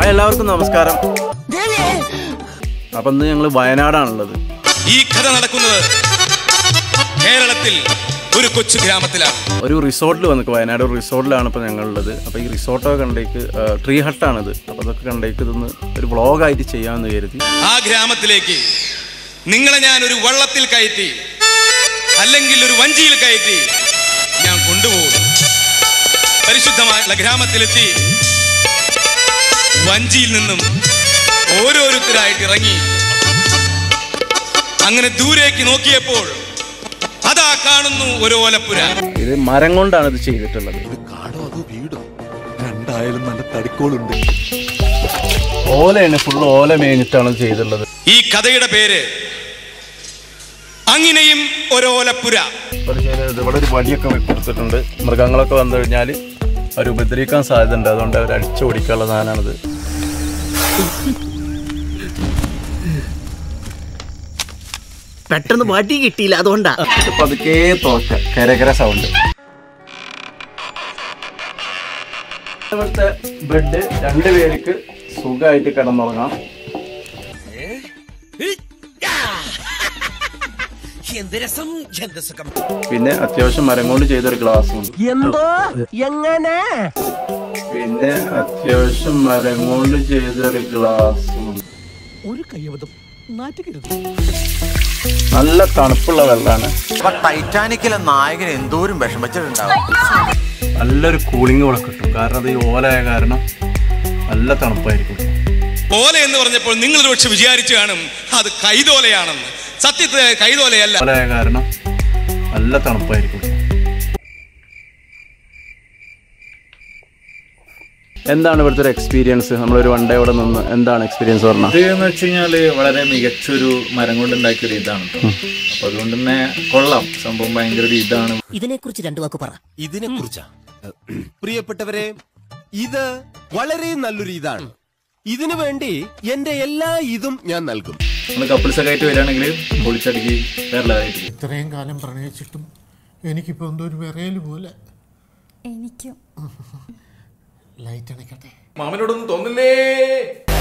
Hi എല്ലാവർക്കും നമസ്കാരം അപ്പം ഇന്ന് ഞങ്ങൾ വയനാടാണുള്ളത് ഈ കഥ നടക്കുന്നത് കേരളത്തിൽ ഒരു കൊച്ചു ഗ്രാമത്തിലാണ് ഒരു റിസോർട്ടിൽ വന്നിട്ട് വയനാട് ഒരു റിസോർട്ടിലാണ് ഇപ്പോൾ ഞങ്ങളുള്ളത് അപ്പോൾ ഈ റിസോർട്ടൊക്കെ കണ്ടേക്ക് ട്രീ ഹട്ടാണിത് അപ്പോൾ അതൊക്കെ കണ്ടേക്ക് ഇതൊന്ന് ഒരു വ്ളോഗായിട്ട് ചെയ്യാമെന്ന് കരുതി ആ ഗ്രാമത്തിലേക്ക് നിങ്ങളെ ഞാൻ ഒരു വള്ളത്തിൽ കയറ്റി അല്ലെങ്കിൽ ഒരു വഞ്ചിയിൽ കയറ്റി ഞാൻ കൊണ്ടുപോകും പരിശുദ്ധമായുള്ള ഗ്രാമത്തിലെത്തി വഞ്ചിയിൽ നിന്നും ഓരോരുത്തരായിട്ട് ഇറങ്ങി അങ്ങനെ ദൂരേക്ക് നോക്കിയപ്പോൾ അതാ കാണുന്നു ഒരു ഓലപ്പുര ഇത് മരം കൊണ്ടാണ് ഇത് ചെയ്തിട്ടുള്ളത് കാടോ അതോ വീടോ രണ്ടായാലും നല്ല തടിക്കോളുണ്ട് ഓലയാണ് ഫുള്ള് ഓല മേഞ്ഞിട്ടാണ് ഇത് ചെയ്തിട്ടുള്ളത് ഈ കഥയുടെ പേര് അങ്ങനെയും ഒരോലപ്പുര ഇവിടെ ചെയ്തത് ഇവിടെ ഒരു വടിയൊക്കെ കൊടുത്തിട്ടുണ്ട് മൃഗങ്ങളൊക്കെ വന്നു കഴിഞ്ഞാൽ അവർ ഉപദ്രവിക്കാൻ സാധ്യതയുണ്ട് അതുകൊണ്ട് അവർ അടിച്ചു ഓടിക്കാനുള്ള സാധനമാണിത് പെട്ടെന്ന് വടി കിട്ടിയില്ല അതുകൊണ്ടാ ഇത് പതുക്കെ തോറ്റ കരകര സൗണ്ട് ഇവിടുത്തെ ബെഡ് രണ്ട് പേർക്ക് സുഖമായിട്ട് കിടന്നുറങ്ങാം പിന്നെ അത്യാവശ്യം മരം കൊണ്ട് ചെയ്തൊരു ഗ്ലാസും എന്തോ എങ്ങനെ പിന്നെ അത്യാവശ്യം മരം കൊണ്ട് ചെയ്തൊരു ഗ്ലാസും ഒരു കയ്യബദ്ധം നാറ്റുകരുത് നല്ല തണുപ്പുള്ള വെള്ളമാണ് അപ്പൊ ടൈറ്റാനിക്കിലെ നായകൻ എന്തോരം വിഷമിച്ചിട്ടുണ്ടാവും നല്ലൊരു കൂളിംഗ് ഇവിടെ കിട്ടും കാരണം അത് ഈ ഓലയായ കാരണം നല്ല തണുപ്പായിരിക്കും ഓല എന്ന് പറഞ്ഞപ്പോൾ നിങ്ങൾ പക്ഷെ വിചാരിച്ചു കാണും അത് കൈതോലയാണെന്ന് സത്യത്തിൽ കൈതോലയല്ല ഓലയായ കാരണം നല്ല തണുപ്പായിരിക്കും എന്താണ് ഇവിടുത്തെ ഒരു എക്സ്പീരിയൻസ് നമ്മളൊരു വൺ ഡേ ഇവിടെ നിന്ന് എന്താണ് എക്സ്പീരിയൻസ് പറഞ്ഞാൽ ഇത് എന്ന് വെച്ച് കഴിഞ്ഞാല് വളരെ മികച്ചൊരു മരം കൊണ്ട് ഉണ്ടാക്കിയ ഒരു ഇതാണ് ട്ടോ. അപ്പൊ അതുകൊണ്ട് തന്നെ കൊള്ളാം സംഭവം ഭയങ്കര ഒരു ഇതാണ് ഇതിനെക്കുറിച്ച് രണ്ടു വാക്ക് പറ ഇതിനെ കുറിച്ചാ പ്രിയപ്പെട്ടവരെ ഇത് വളരെ നല്ലൊരു ഇതാണ് ഇതിനു വേണ്ടി എന്റെ എല്ലാ ഇതും ഞാൻ നൽകും നമ്മൾ കപ്പിൾസ് ഒക്കെ ആയിട്ട് വരികയാണെങ്കിൽ പൊളിച്ചടുക്കി വേറെ ലെവലായിട്ട് ഇത്രയും കാലം പ്രണയിച്ചിട്ടും എനിക്കിപ്പോൾ എന്തോ ഒരു വിറയൽ പോലെ എനിക്കും ലൈറ്റ് അണയ്ക്കട്ടെ മാമനോടൊന്നും തോന്നില്ലേ